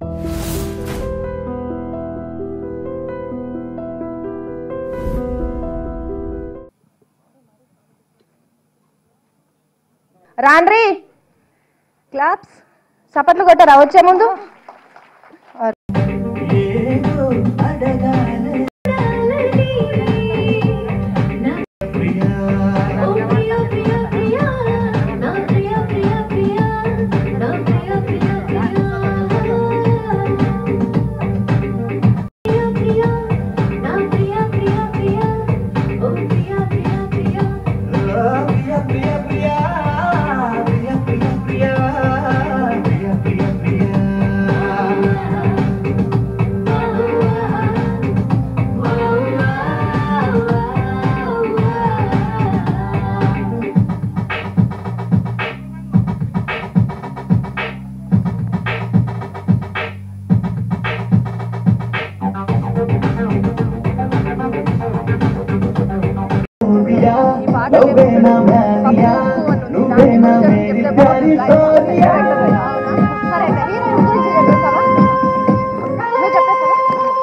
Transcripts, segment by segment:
రాండ్రి claps చప్పట్లు కొట్టారా వచ్చే ముందు ఈ పాట సరే అయితే హీరోయిన్ గురించి చెప్పేస్తావా నువ్వు చెప్పేస్తావా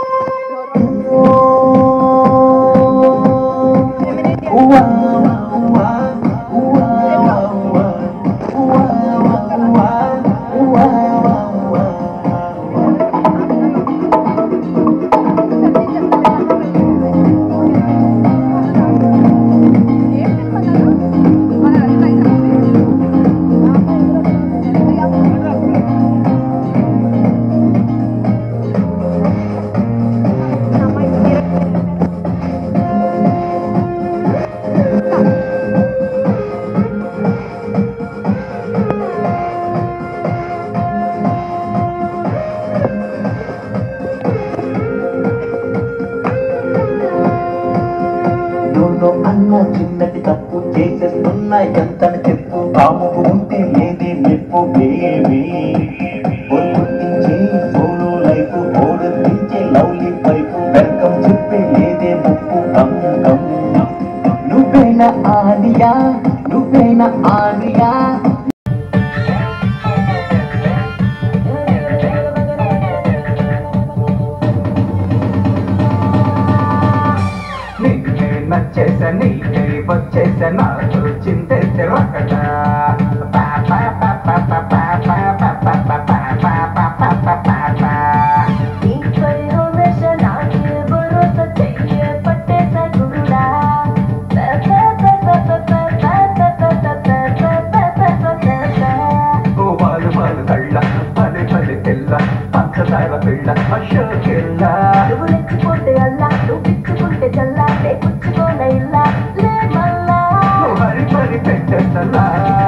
నువ్వు అన్న చిన్నది తప్పు చేసేస్తున్నా ఎంతని చెప్పు కాముకు ఉంటే లేదే మెప్పు బేబీ ఒళ్ళుట్టించే సోలో లైఫ్ ఓడెత్తించే లవ్లీ పైపు వెల్కమ్ చెప్పే లేదే ముప్పు కమ్ కమ్ నువ్వేనా ఆనియా నువ్వేనా ఆనియా నీకే నచ్చేసా నీకే వచ్చేసా నాకు చింతేస్తే ఒకట వాళ్ళు వాళ్ళు కళ్ళ పదే పదే తెల్ల పంచదార పిల్ల అశోకెళ్ళ నువ్వు రెచ్చిపోతే అల్లా నువ్వు పిచ్చుకుంటే చల్లా నే పుచ్చుకోన ఇల్లా లే మల్లా హరి పరి పెట్టలా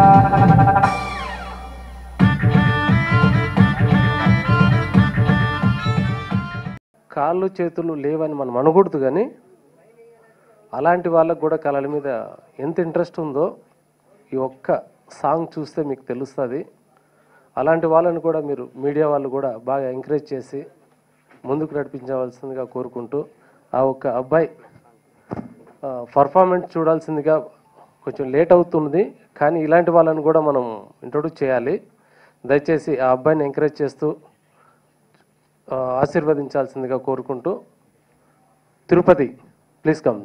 కాళ్ళు చేతులు లేవని మనం అనకూడదు కానీ అలాంటి వాళ్ళకు కూడా కళల మీద ఎంత ఇంట్రెస్ట్ ఉందో ఈ ఒక్క సాంగ్ చూస్తే మీకు తెలుస్తుంది అలాంటి వాళ్ళని కూడా మీరు మీడియా వాళ్ళు కూడా బాగా ఎంకరేజ్ చేసి ముందుకు నడిపించవలసిందిగా కోరుకుంటూ ఆ ఒక్క అబ్బాయి పర్ఫార్మెన్స్ చూడాల్సిందిగా కొంచెం లేట్ అవుతున్నది కానీ ఇలాంటి వాళ్ళని కూడా మనం ఇంట్రొడ్యూస్ చేయాలి దయచేసి ఆ అబ్బాయిని ఎంకరేజ్ చేస్తూ ఆ, ఆశీర్వదించాల్సిందిగా కోరుకుంటూ తిరుపతి ప్లీజ్ కమ్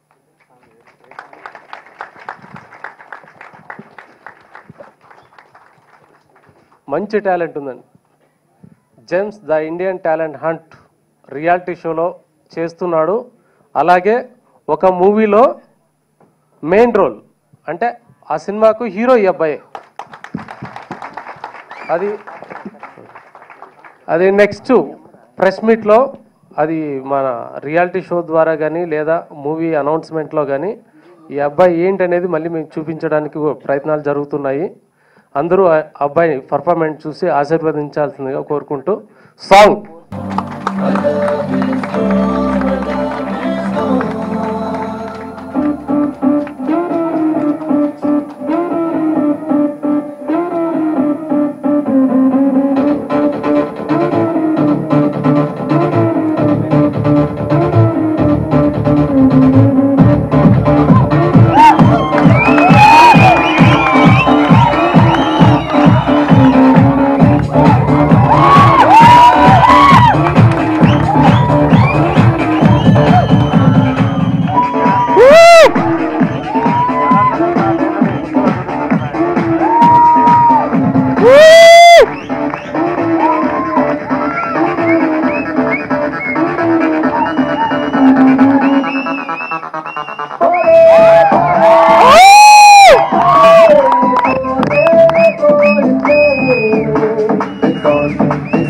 మంచి టాలెంట్ ఉందండి James the Indian talent hunt reality షోలో చేస్తున్నాడు అలాగే ఒక మూవీలో మెయిన్ రోల్ అంటే ఆ సినిమాకు హీరో ఈ అబ్బాయి అది అది నెక్స్ట్ ప్రెస్ మీట్లో అది మన రియాలిటీ షో ద్వారా కానీ లేదా మూవీ అనౌన్స్మెంట్లో కానీ ఈ అబ్బాయి ఏంటనేది మళ్ళీ మేము చూపించడానికి ప్రయత్నాలు జరుగుతున్నాయి అందరూ ఆ అబ్బాయి పర్ఫార్మెన్స్ చూసి ఆశీర్వదించాల్సిందిగా కోరుకుంటూ సాంగ్ ఆ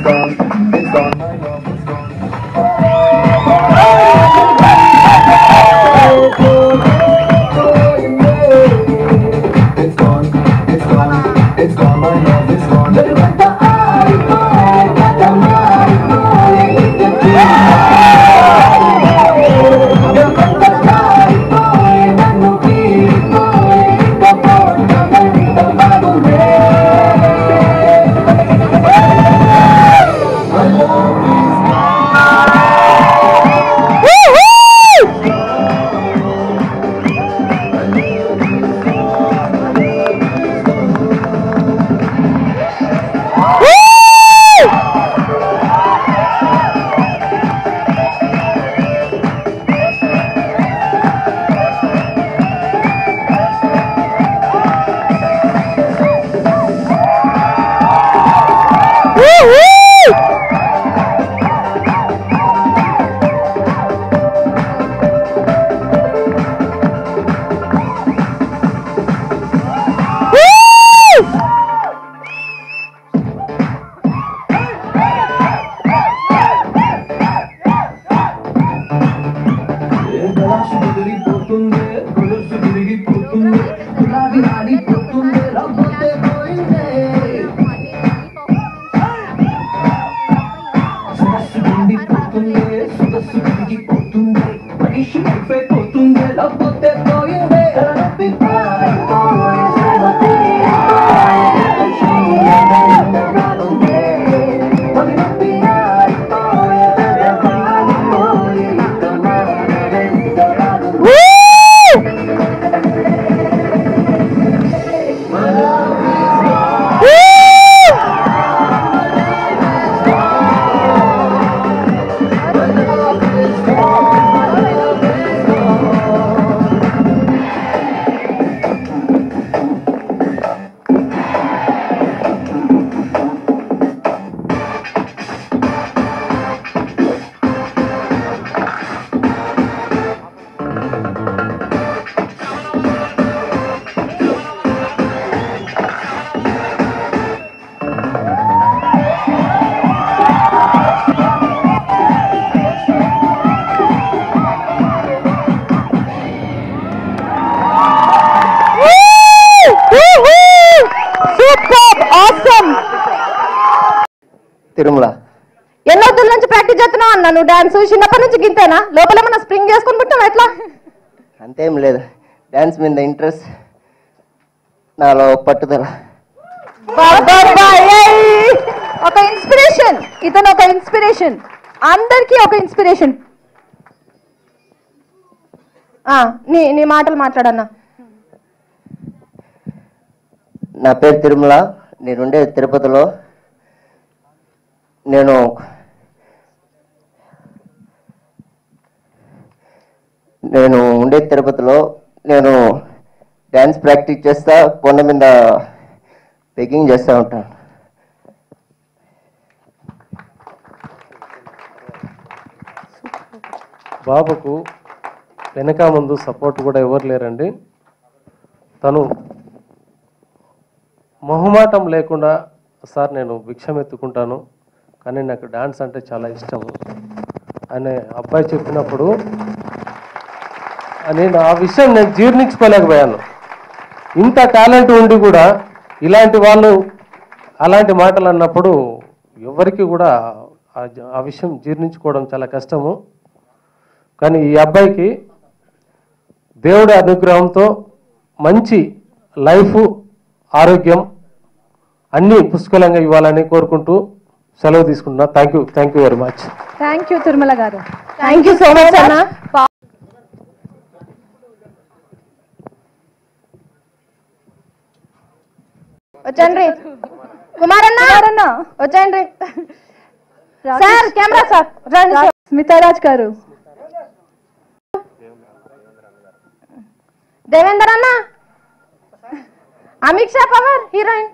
gone, it's gone, my love is gone. It's gone, it's gone, it's gone, my love is gone. గలాసు తిరిగిపోతుంది గొలుసు తిరిగిపోతుంది గులాబీ ఆడిపోతుంది రవ్వతే పోయిందే సరస్సు నిండిపోతుంది సొగసు తిరిగిపోతుంది మనిషి అయిపోతుంది రవ్వతే పోయిందే నొప్పి పారిపోయి శ్రమ తీరిపోయి శూన్యమే మరి నొప్పి ఆరిపోయి తడబారిపోయి కమారెంతరాలు సూపర్ ఆసమ్ తిరుమల ఎన్నో రోజుల నుంచి ప్రాక్టీస్ చేస్తున్నావు అన్న నువ్వు డాన్స్ చిన్నప్పటి నుంచి గింతేనా లోపల ఏమన్నా స్ప్రింగ్ చేసుకొని పుట్టావు ఎట్లా అంతేం లేదు డ్యాన్స్ మీద ఇంట్రెస్ట్ నాలో పట్టుదల బాబా, ఏయ్! ఒక ఇన్స్పిరేషన్ ఇతను ఒక ఇన్స్పిరేషన్ అందరికీ ఒక ఇన్స్పిరేషన్ ఆ, నీ నీ మాటలు మాట్లాడన్నా నా పేరు తిరుమల నేనుండే తిరుపతిలో నేను నేను ఉండే తిరుపతిలో నేను డ్యాన్స్ ప్రాక్టీస్ చేస్తా కొండ మీద బెగ్గింగ్ చేస్తూ ఉంటాను బాబుకు వెనక ముందు సపోర్ట్ కూడా ఎవరు లేరండి తను మొహమాటం లేకుండా సార్ నేను భిక్షం ఎత్తుకుంటాను కానీ నాకు డాన్స్ అంటే చాలా ఇష్టము అనే అబ్బాయి చెప్పినప్పుడు నేను ఆ విషయం నేను జీర్ణించుకోలేకపోయాను ఇంత టాలెంట్ ఉండి కూడా ఇలాంటి వాళ్ళు అలాంటి మాటలు అన్నప్పుడు ఎవరికి కూడా ఆ- ఆ విషయం జీర్ణించుకోవడం చాలా కష్టము కానీ ఈ అబ్బాయికి దేవుడి అనుగ్రహంతో మంచి లైఫ్ ఆరోగ్యం అన్నీ పుష్కలంగా ఇవ్వాలని కోరుకుంటూ సెలవు తీసుకుంటున్నా thank you thank you very much thank you Tirumala garu thank you so much అన్న వచ్చండి కుమారన్న కుమారన్న వచ్చండి సార్ కెమెరా సార్ రండి సార్. స్మితారాజ్ గారు దేవేందర్ అన్న అమిక్షా పవర్ హీరోయిన్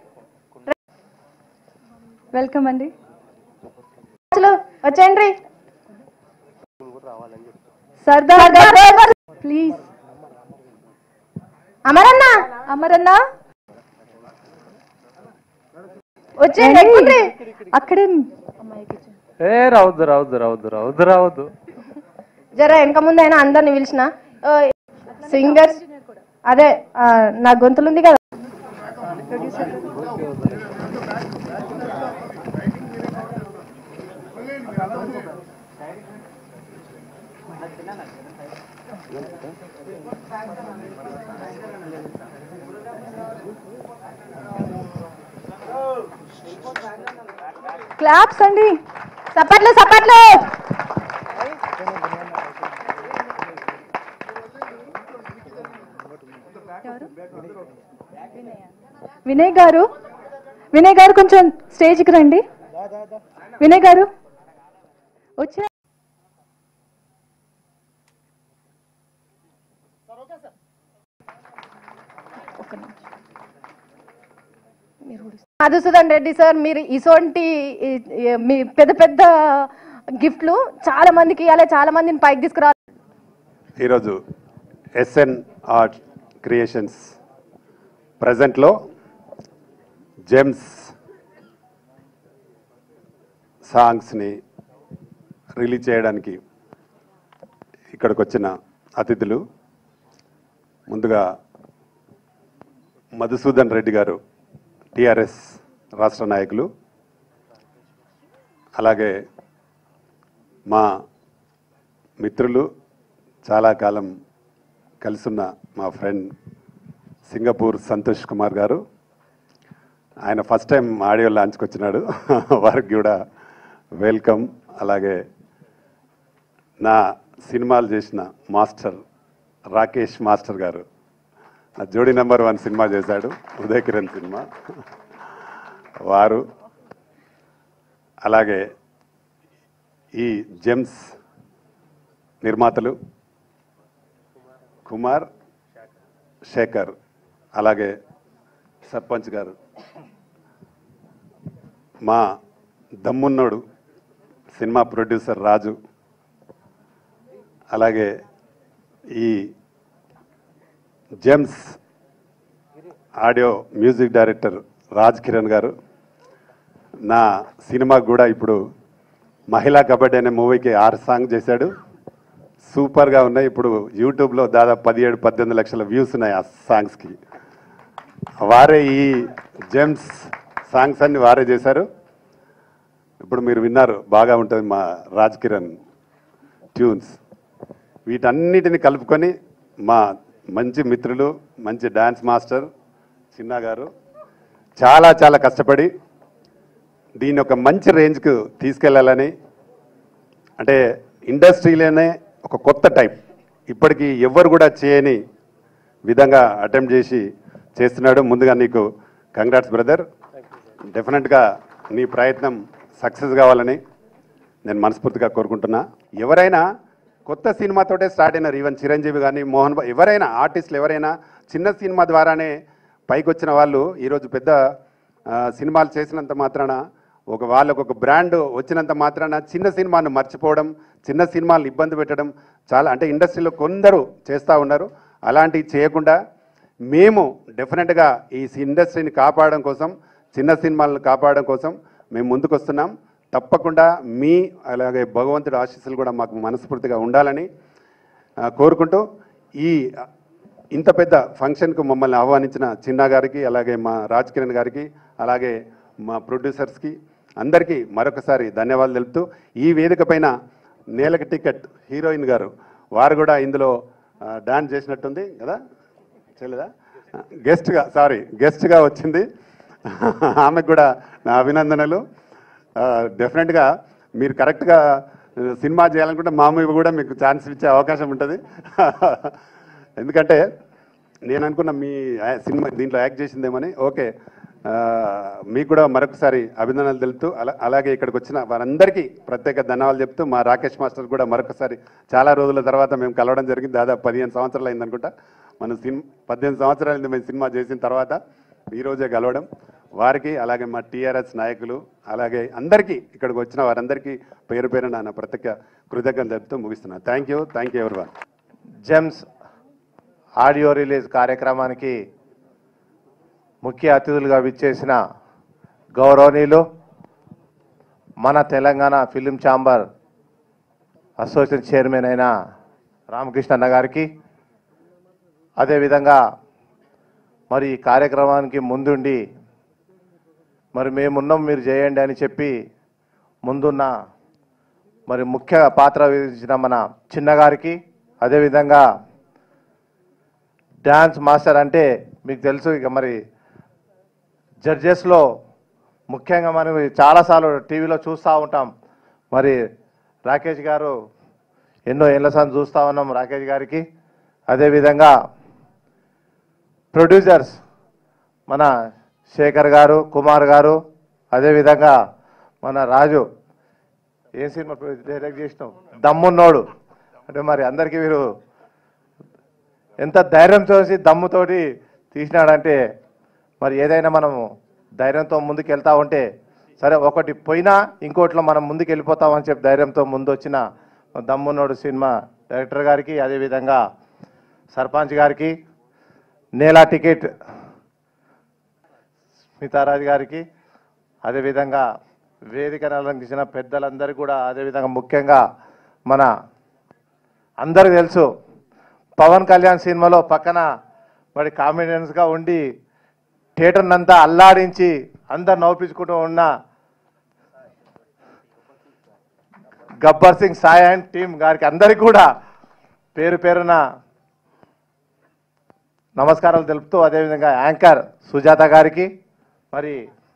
వెల్కమ్ అండి వచ్చేయండి సర్దార్ ప్లీజ్ అమరన్న అమరన్న వచ్చేయండి ఎక్కుండ్రి. అక్కడే ఏ రావద్దు రావద్దు రావద్దు రావద్దు రావద్దు జర వెనక ముందు అయినా అందరిని పిలిచిన సింగర్స్ అదే ఆ, నా గొంతులు ఉంది కదా క్లాప్స్ అండి సపట్లు సపట్లు వినయ్ గారు వినయ్ గారు కొంచెం స్టేజ్కి రండి వినయ్ గారు వచ్చా మధుసూదన్ రెడ్డి సార్ మీరు ఇసోంటి ఈ- ఈ- మీ పెద్ద పెద్ద గిఫ్ట్లు చాలా మందికి ఇవ్వాలి చాలా మందిని పైకి తీసుకురావాలి ఈరోజు ఎస్ఎన్ ఆర్ట్ క్రియేషన్స్ ప్రజెంట్లో జెమ్స్ సాంగ్స్ని రిలీజ్ చేయడానికి ఇక్కడికి వచ్చిన అతిథులు ముందుగా మధుసూదన్ రెడ్డి గారు టిఆర్ఎస్ రాష్ట్ర నాయకులు అలాగే మా మిత్రులు చాలా కాలం కలిసున్న మా ఫ్రెండ్ సింగపూర్ సంతోష్ కుమార్ గారు ఆయన ఫస్ట్ టైం ఆడియో లాంచ్కి వచ్చినాడు వారికి కూడా వెల్కమ్ అలాగే నా సినిమాలు చేసిన మాస్టర్ రాకేష్ మాస్టర్ గారు నా జోడీ నెంబర్ వన్ సినిమా చేశాడు ఉదయ్ కిరణ్ సినిమా వారు అలాగే ఈ జెమ్స్ నిర్మాతలు కుమార్ శేఖర్ అలాగే సర్పంచ్ గారు మా దమ్మున్నోడు సినిమా ప్రొడ్యూసర్ రాజు అలాగే ఈ Gems audio music director Raj Kiran garu నా సినిమాకు కూడా ఇప్పుడు మహిళా కబడ్డీ అనే మూవీకి ఆరు సాంగ్ చేశాడు సూపర్గా ఉన్నాయి ఇప్పుడు యూట్యూబ్లో దాదాపు పదిహేడు పద్దెనిమిది లక్షల వ్యూస్ ఉన్నాయి ఆ సాంగ్స్కి వారే ఈ జెమ్స్ సాంగ్స్ అన్ని వారే చేశారు ఇప్పుడు మీరు విన్నారు బాగా ఉంటుంది మా రాజ్ కిరణ్ ట్యూన్స్ వీటన్నిటిని కలుపుకొని మా మంచి మిత్రులు మంచి డ్యాన్స్ మాస్టర్ చిన్న గారు చాలా చాలా కష్టపడి దీన్ని ఒక మంచి రేంజ్కు తీసుకెళ్ళాలని అంటే ఇండస్ట్రీలోనే ఒక కొత్త టైప్ ఇప్పటికీ ఎవ్వరు కూడా చేయని విధంగా అటెంప్ట్ చేసి చేస్తున్నాడు ముందుగా నీకు కంగ్రాట్స్ బ్రదర్ డెఫినెట్గా నీ ప్రయత్నం సక్సెస్ కావాలని నేను మనస్ఫూర్తిగా కోరుకుంటున్నా ఎవరైనా కొత్త సినిమాతోటే స్టార్ట్ అయినారు ఈవెన్ చిరంజీవి కానీ మోహన్ బా ఎవరైనా ఆర్టిస్టులు ఎవరైనా చిన్న సినిమా ద్వారానే పైకి వచ్చిన వాళ్ళు ఈరోజు పెద్ద ఆ, సినిమాలు చేసినంత మాత్రాన ఒక వాళ్ళకు ఒక బ్రాండ్ వచ్చినంత మాత్రాన చిన్న సినిమాను మర్చిపోవడం చిన్న సినిమాలు ఇబ్బంది పెట్టడం చాలా అంటే ఇండస్ట్రీలో కొందరు చేస్తూ ఉన్నారు అలాంటివి చేయకుండా మేము డెఫినెట్గా ఈ ఇండస్ట్రీని కాపాడడం కోసం చిన్న సినిమాలను కాపాడడం కోసం మేము ముందుకు వస్తున్నాం తప్పకుండా మీ అలాగే భగవంతుడి ఆశీస్సులు కూడా మాకు మనస్ఫూర్తిగా ఉండాలని ఆ, కోరుకుంటూ ఈ ఇంత పెద్ద ఫంక్షన్కు మమ్మల్ని ఆహ్వానించిన చిన్న గారికి అలాగే మా రాజ్ కిరణ్ గారికి అలాగే మా ప్రొడ్యూసర్స్కి అందరికీ మరొకసారి ధన్యవాదాలు తెలుపుతూ ఈ వేదిక పైన నేలకి టికెట్ హీరోయిన్ గారు వారు కూడా ఇందులో ఆ, డాన్స్ చేసినట్టుంది కదా చేయలేదా గెస్ట్గా సారీ గెస్ట్గా వచ్చింది ఆమెకు కూడా నా అభినందనలు ఆ, డెఫినెట్గా మీరు కరెక్ట్గా ఆ, సినిమా చేయాలనుకుంటే మా మూవీ కూడా మీకు ఛాన్స్ ఇచ్చే అవకాశం ఉంటుంది ఎందుకంటే నేను అనుకున్న మీ ఆ- సినిమా దీంట్లో యాక్ట్ చేసిందేమని ఓకే ఆ, మీకు కూడా మరొకసారి అభినందనలు తెలుపుతూ అలా అలాగే ఇక్కడికి వచ్చిన వారందరికీ ప్రత్యేక ధన్యవాదాలు చెప్తూ మా రాకేష్ మాస్టర్ కూడా మరొకసారి చాలా రోజుల తర్వాత మేము కలవడం జరిగింది దాదాపు పదిహేను సంవత్సరాలు అయింది అనుకుంటా మనం సినిమా పద్దెనిమిది సంవత్సరాలు మేము సినిమా చేసిన తర్వాత ఈ రోజే కలవడం వారికి అలాగే మా టీఆర్ఎస్ నాయకులు అలాగే అందరికీ ఇక్కడికి వచ్చిన వారందరికీ పేరు పేరున నా ప్రత్యేక కృతజ్ఞతలు చెప్తూ ముగిస్తున్నాను thank you thank you everyone gems audio release కార్యక్రమానికి ముఖ్య అతిథులుగా విచ్చేసిన గౌరవనీయులు మన Telangana film chamber association chairman అయిన రామకృష్ణ అన్న గారికి అదేవిధంగా మరి ఈ కార్యక్రమానికి ముందుండి మరి మేమున్నాం మీరు చేయండి అని చెప్పి ముందున్న మరి ముఖ్య పాత్ర వహించిన మన చిన్నగారికి అదేవిధంగా డ్యాన్స్ మాస్టర్ అంటే మీకు తెలుసు ఇక మరి జడ్జెస్లో ముఖ్యంగా మనం చాలాసార్లు టీవీలో చూస్తూ ఉంటాం మరి రాకేష్ గారు ఎన్నో ఏళ్ళ సార్లు చూస్తూ ఉన్నాం రాకేష్ గారికి అదేవిధంగా ప్రొడ్యూసర్స్ మన శేఖర్ గారు కుమార్ గారు అదేవిధంగా మన రాజు ఏ సినిమా డైరెక్ట్ చేసినావు దమ్మున్నోడు అంటే మరి అందరికీ మీరు ఎంత ధైర్యం చూసి దమ్ముతోటి తీసినాడంటే మరి ఏదైనా మనము ధైర్యంతో ముందుకు వెళ్తా ఉంటే సరే ఒకటి పోయినా ఇంకోటిలో మనం ముందుకు వెళ్ళిపోతామని చెప్పి ధైర్యంతో ముందు వచ్చిన దమ్మున్నోడు సినిమా డైరెక్టర్ గారికి అదేవిధంగా సర్పంచ్ గారికి నేలా టికెట్ స్మితారాజ్ గారికి అదేవిధంగా వేదికను అలంకరించిన పెద్దలందరికీ కూడా అదేవిధంగా ముఖ్యంగా మన అందరికి తెలుసు పవన్ కళ్యాణ్ సినిమాలో పక్కన మరి కామెడియన్స్గా ఉండి థియేటర్ని అంతా అల్లాడించి అందరు నవ్వించుకుంటూ ఉన్న గబ్బర్ సింగ్ సాయి అండ్ టీం గారికి అందరికీ కూడా పేరు పేరున నమస్కారాలు తెలుపుతూ అదేవిధంగా యాంకర్ సుజాత గారికి మరి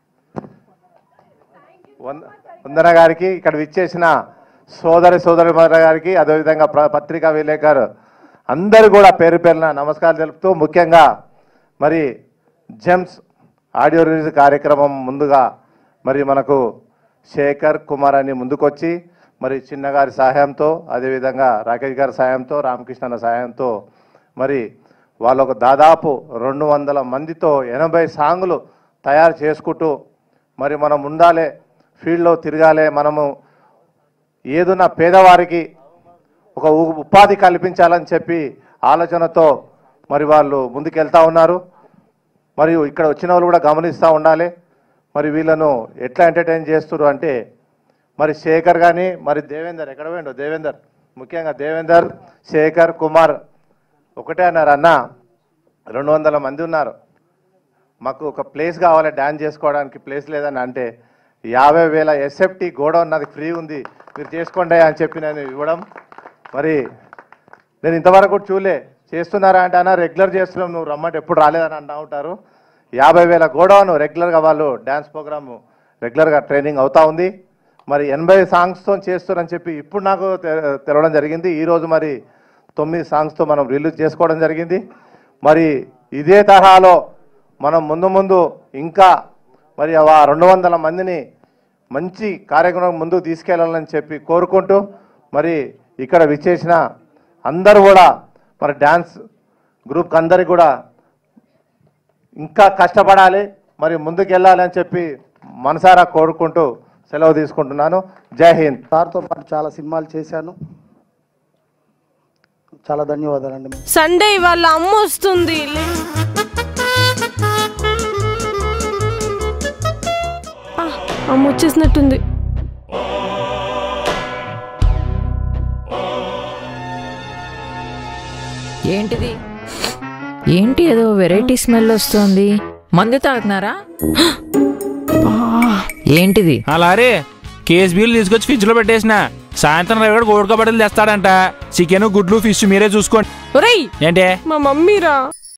వంద- వందన గారికి ఇక్కడ విచ్చేసిన సోదరి సోదరి గారికి అదేవిధంగా ప్ర- పత్రికా విలేకరు అందరూ కూడా పేరు పేరున నమస్కారాలు తెలుపుతూ ముఖ్యంగా మరి జెమ్స్ ఆడియో రిలీజ్ కార్యక్రమం ముందుగా మరి మనకు శేఖర్ కుమార్ అని ముందుకొచ్చి మరి చిన్నగారి సహాయంతో అదేవిధంగా రాకేష్ గారి సహాయంతో రామకృష్ణ సహాయంతో మరి వాళ్ళు ఒక దాదాపు రెండు వందల మందితో ఎనభై సాంగులు తయారు చేసుకుంటూ మరి మనం ఉండాలి ఫీల్డ్లో తిరగాలి మనము ఏదున్న పేదవారికి ఒక ఉ- ఉపాధి కల్పించాలని చెప్పి ఆలోచనతో మరి వాళ్ళు ముందుకెళ్తా ఉన్నారు మరియు ఇక్కడ వచ్చిన వాళ్ళు కూడా గమనిస్తూ ఉండాలి మరి వీళ్ళను ఎట్లా ఎంటర్టైన్ చేస్తున్నారు అంటే మరి శేఖర్ కానీ మరి దేవేందర్ ఎక్కడ పోయిండో దేవేందర్ ముఖ్యంగా దేవేందర్ శేఖర్ కుమార్ ఒకటే అన్నారు అన్న రెండు వందల మంది ఉన్నారు మాకు ఒక ప్లేస్ కావాలి డ్యాన్స్ చేసుకోవడానికి ప్లేస్ లేదని అంటే యాభై వేల ఎస్ఎఫ్టీ గోడౌన్ నాది ఫ్రీ ఉంది మీరు చేసుకోండి అని చెప్పి నేను ఇవ్వడం మరి నేను ఇంతవరకు కూడా చూలే చేస్తున్నారా అంటే అన్న రెగ్యులర్ చేస్తున్నాం నువ్వు రమ్మంటే ఎప్పుడు రాలేదని అంటూ ఉంటారు యాభై వేల గోడౌన్ రెగ్యులర్గా వాళ్ళు డ్యాన్స్ ప్రోగ్రాము రెగ్యులర్గా ట్రైనింగ్ అవుతా ఉంది మరి ఎనభై సాంగ్స్తో చేస్తున్నారని చెప్పి ఇప్పుడు నాకు తె- తెలవడం జరిగింది ఈరోజు మరి తొమ్మిది సాంగ్స్తో మనం రిలీజ్ చేసుకోవడం జరిగింది మరి ఇదే తరహాలో మనం ముందు ముందు ఇంకా మరి ఆ రెండు వందల మందిని మంచి కార్యక్రమం ముందుకు తీసుకెళ్లాలని చెప్పి కోరుకుంటూ మరి ఇక్కడ విచ్చేసిన అందరూ కూడా మరి డ్యాన్స్ గ్రూప్కి అందరికి కూడా ఇంకా కష్టపడాలి మరి ముందుకు వెళ్ళాలి అని చెప్పి మనసారా కోరుకుంటూ సెలవు తీసుకుంటున్నాను జై హింద్ సార్తో పాటు చాలా సినిమాలు చేశాను చాలా ధన్యవాదాలండి సండే వాళ్ళ అమ్మ వస్తుంది ఆ, అమ్మ వచ్చేసినట్టుంది ఏంటిది ఏంటి ఏదో వెరైటీ స్మెల్ వస్తుంది మందు తాగుతున్నారా ఏంటిది అలారే కేస్ బిల్ తీసుకొచ్చి ఫ్రిడ్జ్ లో పెట్టేసిన సాయంత్రం రవి గోడకబడులు తెస్తాడంట చికెన్ గుడ్లు ఫిష్ మీరే చూసుకోండి ఒరేయ్ ఏంటే మా మమ్మీరా